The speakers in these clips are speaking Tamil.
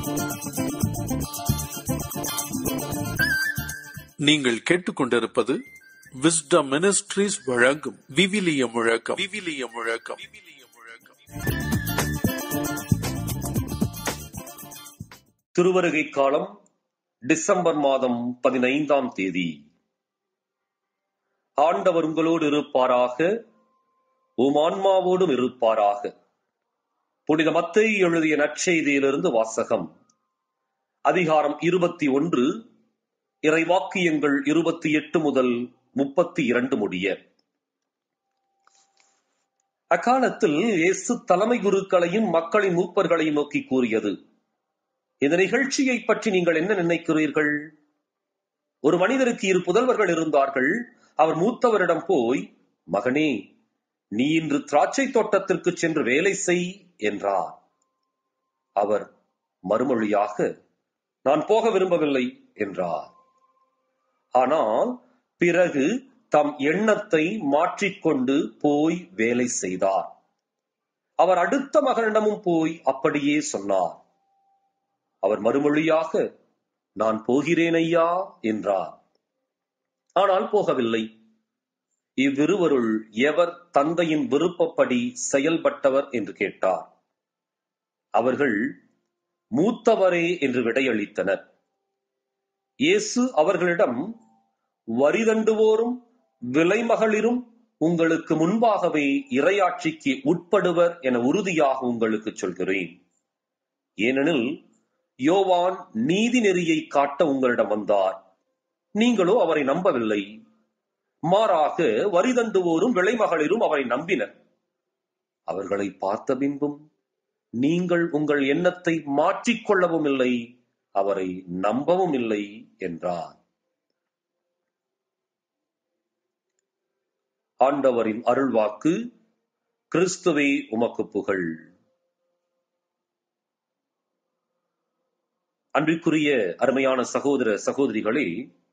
நீங்கள் கேட்டுக்கொண்டிருப்பது விஸ்டம் மினிஸ்ட்ரீஸ் வழங்கும் விவிலிய முழக்கம் விவிலிய முழக்கம் விவிலிய முழக்கம் திருவருகை காலம் டிசம்பர் மாதம் பதினைந்தாம் தேதி ஆண்டவர் உங்களோடு இருப்பாராக உம் ஆன்மாவோடும் இருப்பாராக புனித மத்தை எழுதிய நற்செய்தியிலிருந்து வாசகம் அதிகாரம் இருபத்தி ஒன்று இறைவாக்கியங்கள் இருபத்தி எட்டு முதல் முப்பத்தி இரண்டு முடிய அக்காலத்தில் இயேசு தலைமை குருக்களையும் மக்களின் மூப்பர்களையும் நோக்கி கூறியது இந்த நிகழ்ச்சியை பற்றி நீங்கள் என்ன நினைக்கிறீர்கள் ஒரு மனிதருக்கு இரு புதல்வர்கள் இருந்தார்கள் அவர் மூத்தவரிடம் போய் மகனே நீ இன்று திராட்சை தோட்டத்திற்கு சென்று வேலை செய் என்றார் அவர் மறுமொழியாக நான் போக விரும்பவில்லை என்றார் ஆனால் பிறகு தம் எண்ணத்தை மாற்றிக்கொண்டு போய் வேலை செய்தார் அவர் அடுத்த மகனிடமும் போய் அப்படியே சொன்னார் அவர் மறுமொழியாக நான் போகிறேன் ஐயா என்றார் ஆனால் போகவில்லை இவ்விருவருள் எவர் தந்தையின் விருப்பப்படி செயல்பட்டவர் என்று கேட்டார் அவர்கள் மூத்தவரே என்று விடையளித்தனர் இயேசு அவர்களிடம் வரிதண்டுவோரும் விலைமகளிரும் உங்களுக்கு முன்பாகவே இரையாட்சிக்கு உட்படுவர் என உறுதியாக உங்களுக்கு சொல்கிறேன் ஏனெனில் யோவான் நீதி நெறியை காட்ட உங்களிடம் வந்தார் நீங்களோ அவரை நம்பவில்லை மாறாக வரிதண்டுவோரும் விலைமகளிரும் அவரை நம்பினர் அவர்களை பார்த்த பின்பும் நீங்கள் உங்கள் எண்ணத்தை மாற்றிக்கொள்ளவும் இல்லை அவரை நம்பவும் இல்லை என்றார் ஆண்டவரின் அருள்வாக்கு கிறிஸ்துவே உமக்கு புகழ் அன்பிற்குரிய அருமையான சகோதர சகோதரிகளே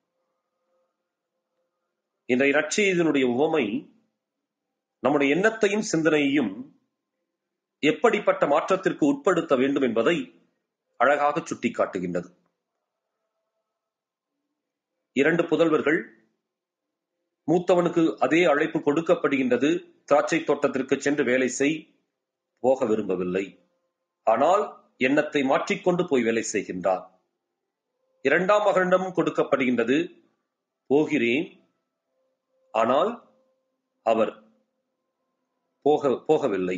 இன்றைய நற்செய்தியினுடைய உவமை நம்முடைய எண்ணத்தையும் சிந்தனையையும் எப்படிப்பட்ட மாற்றத்திற்கு உட்படுத்த வேண்டும் என்பதை அழகாக சுட்டிக்காட்டுகின்றது இரண்டு புதல்வர்கள் மூத்தவனுக்கு அதே அழைப்பு கொடுக்கப்படுகின்றது திராட்சை தோட்டத்திற்கு சென்று வேலை செய் போக விரும்பவில்லை ஆனால் எண்ணத்தை மாற்றிக்கொண்டு போய் வேலை செய்கின்றார் இரண்டாம் மகனிடமும் கொடுக்கப்படுகின்றது போகிறேன் ஆனால் அவர் போக போகவில்லை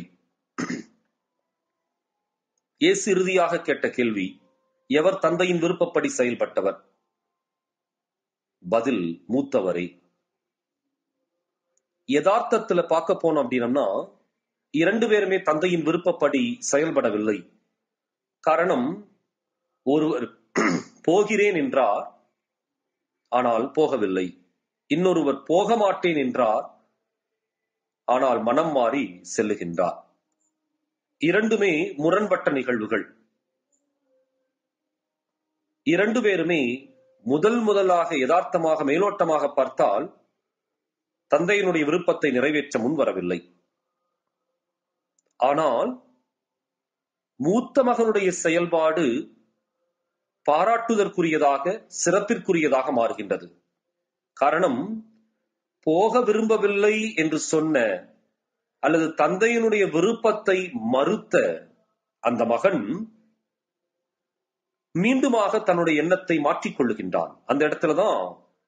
இயேசு இறுதியாக கேட்ட கேள்வி எவர் தந்தையின் விருப்பப்படி செயல்பட்டவர் பதில் மூத்தவரே யதார்த்தத்துல பார்க்க போனோம் அப்படின்னம்னா இரண்டு பேருமே தந்தையின் விருப்பப்படி செயல்படவில்லை காரணம் ஒருவர் போகிறேன் என்றார் ஆனால் போகவில்லை இன்னொருவர் போக மாட்டேன் என்றார் ஆனால் மனம் மாறி செல்லுகின்றார் இரண்டுமே முரண்பட்ட நிகழ்வுகள் இரண்டு பேருமே முதல் முதலாக யதார்த்தமாக மேலோட்டமாக பார்த்தால் தந்தையினுடைய விருப்பத்தை நிறைவேற்ற முன்வரவில்லை ஆனால் மூத்த மகனுடைய செயல்பாடு பாராட்டுதற்குரியதாக சிறப்பிற்குரியதாக மாறுகின்றது காரணம் போக விரும்பவில்லை என்று சொன்ன அல்லது தந்தையினுடைய விருப்பத்தை மறுத்த அந்த மகன் மீண்டுமாக தன்னுடைய எண்ணத்தை மாற்றிக் கொள்ளுகின்றான் அந்த இடத்துலதான்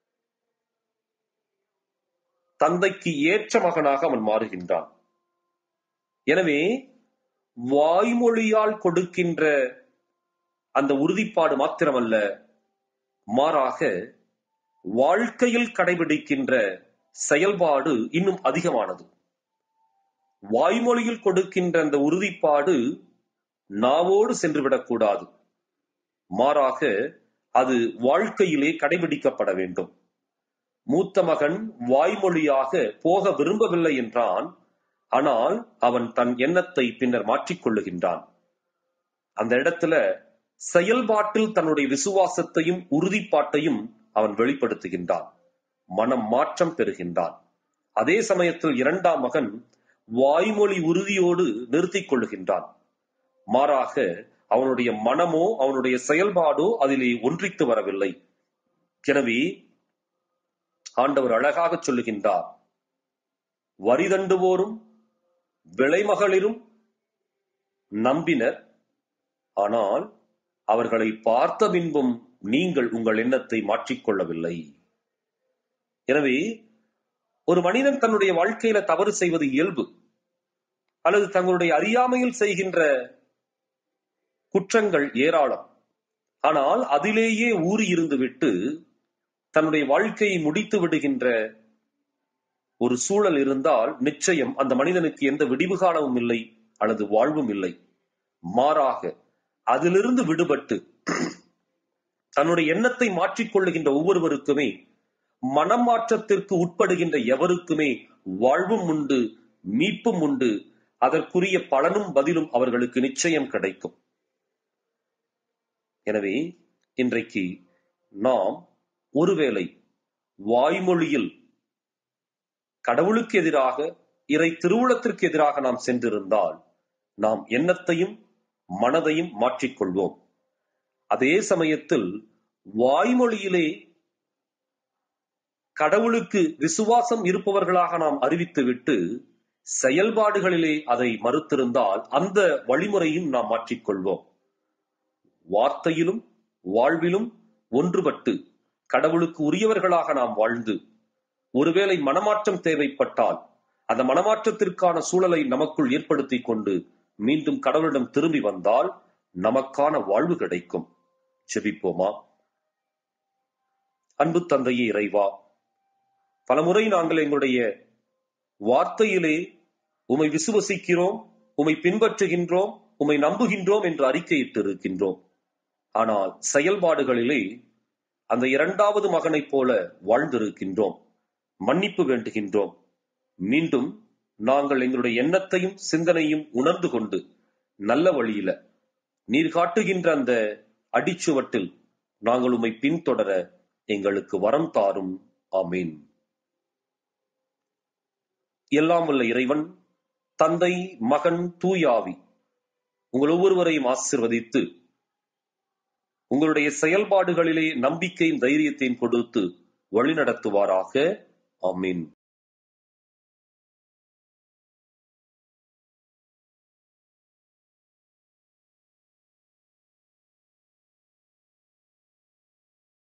தந்தைக்கு ஏற்ற மகனாக அவன் மாறுகின்றான் எனவே வாய்மொழியால் கொடுக்கின்ற அந்த உறுதிப்பாடு மாத்திரமல்ல மாறாக வாழ்க்கையில் கடைபிடிக்கின்ற செயல்பாடு இன்னும் அதிகமானது வாய்மொழியில் கொடுக்கின்ற அந்த உறுதிப்பாடு நாவோடு சென்றுவிடக்கூடாது மாறாக அது வாழ்க்கையிலே கடைபிடிக்கப்பட வேண்டும் மூத்த மகன் வாய்மொழியாக போக விரும்பவில்லை என்றான் ஆனால் அவன் தன் எண்ணத்தை பின்னர் மாற்றிக்கொள்ளுகின்றான் அந்த இடத்துல செயல்பாட்டில் தன்னுடைய விசுவாசத்தையும் உறுதிப்பாட்டையும் அவன் வெளிப்படுத்துகின்றான் மனம் மாற்றம் பெறுகின்றான் அதே சமயத்தில் இரண்டாம் மகன் வாய்மொழி உறுதியோடு நிறுத்திக் கொள்ளுகின்றான் மாறாக அவனுடைய மனமோ அவனுடைய செயல்பாடோ அதிலே ஒன்றித்து வரவில்லை எனவே ஆண்டவர் அழகாக சொல்லுகின்றார் வரிதண்டுவோரும் விளைமகளிரும் நம்பினர் ஆனால் அவர்களை பார்த்த பின்பும் நீங்கள் உங்கள் எண்ணத்தை மாற்றிக்கொள்ளவில்லை எனவே ஒரு மனிதன் தன்னுடைய வாழ்க்கையில தவறு செய்வது இயல்பு அல்லது தங்களுடைய அறியாமையில் செய்கின்ற குற்றங்கள் ஏராளம் ஆனால் அதிலேயே ஊறி இருந்து விட்டு தன்னுடைய வாழ்க்கையை முடித்து விடுகின்ற ஒரு சூழல் இருந்தால் நிச்சயம் அந்த மனிதனுக்கு எந்த விடிவு காலமும் இல்லை அல்லது வாழ்வும் இல்லை மாறாக அதிலிருந்து விடுபட்டு தன்னுடைய எண்ணத்தை மாற்றிக்கொள்ளுகின்ற ஒவ்வொருவருக்குமே மனமாற்றத்திற்கு உட்படுகின்ற எவருக்குமே வாழ்வும் உண்டு மீட்பும் உண்டு அதற்குரிய பலனும் பதிலும் அவர்களுக்கு நிச்சயம் கிடைக்கும் எனவே இன்றைக்கு நாம் ஒருவேளை வாய்மொழியில் கடவுளுக்கு எதிராக இறை திருவுளத்திற்கு எதிராக நாம் சென்றிருந்தால் நாம் எண்ணத்தையும் மனதையும் மாற்றிக்கொள்வோம் அதே சமயத்தில் வாய்மொழியிலே கடவுளுக்கு விசுவாசம் இருப்பவர்களாக நாம் அறிவித்துவிட்டு செயல்பாடுகளிலே அதை மறுத்திருந்தால் அந்த வழிமுறையும் நாம் மாற்றிக்கொள்வோம் வார்த்தையிலும் வாழ்விலும் ஒன்றுபட்டு கடவுளுக்கு உரியவர்களாக நாம் வாழ்ந்து ஒருவேளை மனமாற்றம் தேவைப்பட்டால் அந்த மனமாற்றத்திற்கான சூழலை நமக்குள் ஏற்படுத்திக் கொண்டு மீண்டும் கடவுளிடம் திரும்பி வந்தால் நமக்கான வாழ்வு கிடைக்கும் செபிப்போமா அன்பு தந்தையே இறைவா பலமுறை நாங்கள் எங்களுடைய வார்த்தையிலே உமை விசுவசிக்கிறோம் உமை பின்பற்றுகின்றோம் உமை நம்புகின்றோம் என்று அறிக்கையிட்டு இருக்கின்றோம் ஆனால் செயல்பாடுகளிலே அந்த இரண்டாவது மகனைப் போல வாழ்ந்திருக்கின்றோம் மன்னிப்பு வேண்டுகின்றோம் மீண்டும் நாங்கள் எங்களுடைய எண்ணத்தையும் சிந்தனையும் உணர்ந்து கொண்டு நல்ல வழியில நீர் காட்டுகின்ற அந்த அடிச்சுவட்டில் நாங்கள் உம்மை பின்தொடர எங்களுக்கு வரம் தாரும் ஆமீன் எல்லாம் வல்ல இறைவன் தந்தை மகன் தூயாவி உங்கள் ஒவ்வொருவரையும் ஆசிர்வதித்து உங்களுடைய செயல்பாடுகளிலே நம்பிக்கையும் தைரியத்தையும் கொடுத்து வழிநடத்துவாராக ஆமீன்